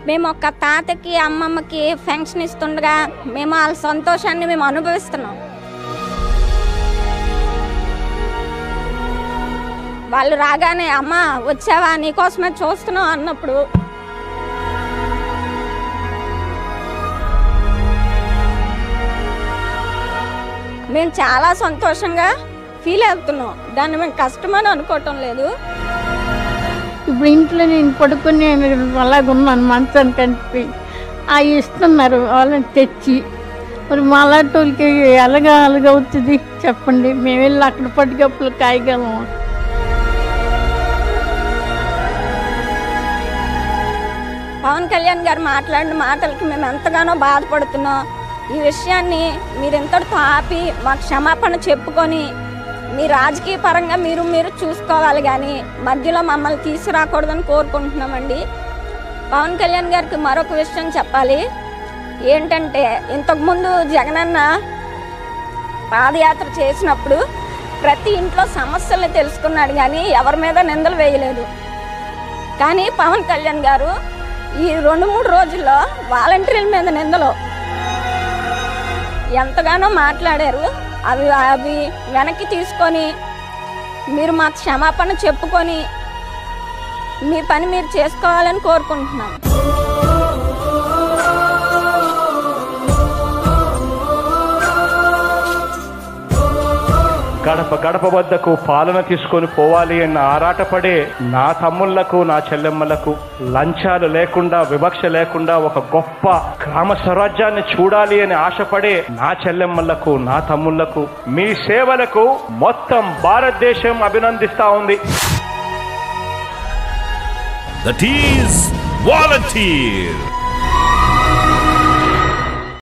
మేము ఒక తాతకి అమ్మమ్మకి ఫంక్షన్ ఇస్తుండగా మేము వాళ్ళ సంతోషాన్ని మేము అనుభవిస్తున్నాం వాళ్ళు రాగానే అమ్మ వచ్చావా నీకోసమే చూస్తున్నాం అన్నప్పుడు మేము చాలా సంతోషంగా ఫీల్ అవుతున్నాం దాన్ని మేము కష్టమని అనుకోవటం లేదు ఇప్పుడు ఇంట్లో నేను పడుకొని అలాగున్నాను మంచాన్ని కనిపి అవి ఇస్తున్నారు వాళ్ళని తెచ్చి మరి మాలాటోళ్ళకి ఎలాగా అలాగ అవుతుంది చెప్పండి మేము వెళ్ళి అక్కడ పట్టుకప్పులు కాయగలము పవన్ కళ్యాణ్ గారు మాట్లాడిన మాటలకి మేము ఎంతగానో బాధపడుతున్నాం ఈ విషయాన్ని మీరు ఎంతటితో ఆపి మా క్షమాపణ చెప్పుకొని మీ రాజకీయ పరంగా మీరు మీరు చూసుకోవాలి కానీ మధ్యలో మమ్మల్ని తీసుకురాకూడదని కోరుకుంటున్నామండి పవన్ కళ్యాణ్ గారికి మరొక విషయం చెప్పాలి ఏంటంటే ఇంతకుముందు జగనన్న పాదయాత్ర చేసినప్పుడు ప్రతి ఇంట్లో సమస్యల్ని తెలుసుకున్నాడు కానీ ఎవరి మీద నిందలు వేయలేదు కానీ పవన్ కళ్యాణ్ గారు ఈ రెండు మూడు రోజుల్లో వాలంటీర్ల మీద నిందలు ఎంతగానో మాట్లాడారు అవి అవి వెనక్కి తీసుకొని మీరు మాకు క్షమాపణ చెప్పుకొని మీ పని మీరు చేసుకోవాలని కోరుకుంటున్నాం గడప గడప వద్దకు పాలన తీసుకొని పోవాలి అన్న ఆరాటపడే నా తమ్ముళ్లకు నా చెల్లెమ్మలకు లంచాలు లేకుండా వివక్ష లేకుండా ఒక గొప్ప గ్రామ స్వరాజ్యాన్ని చూడాలి అని ఆశపడే నా చెల్లెమ్మలకు నా తమ్ముళ్లకు మీ సేవలకు మొత్తం భారతదేశం అభినందిస్తా ఉంది That is Volunteer.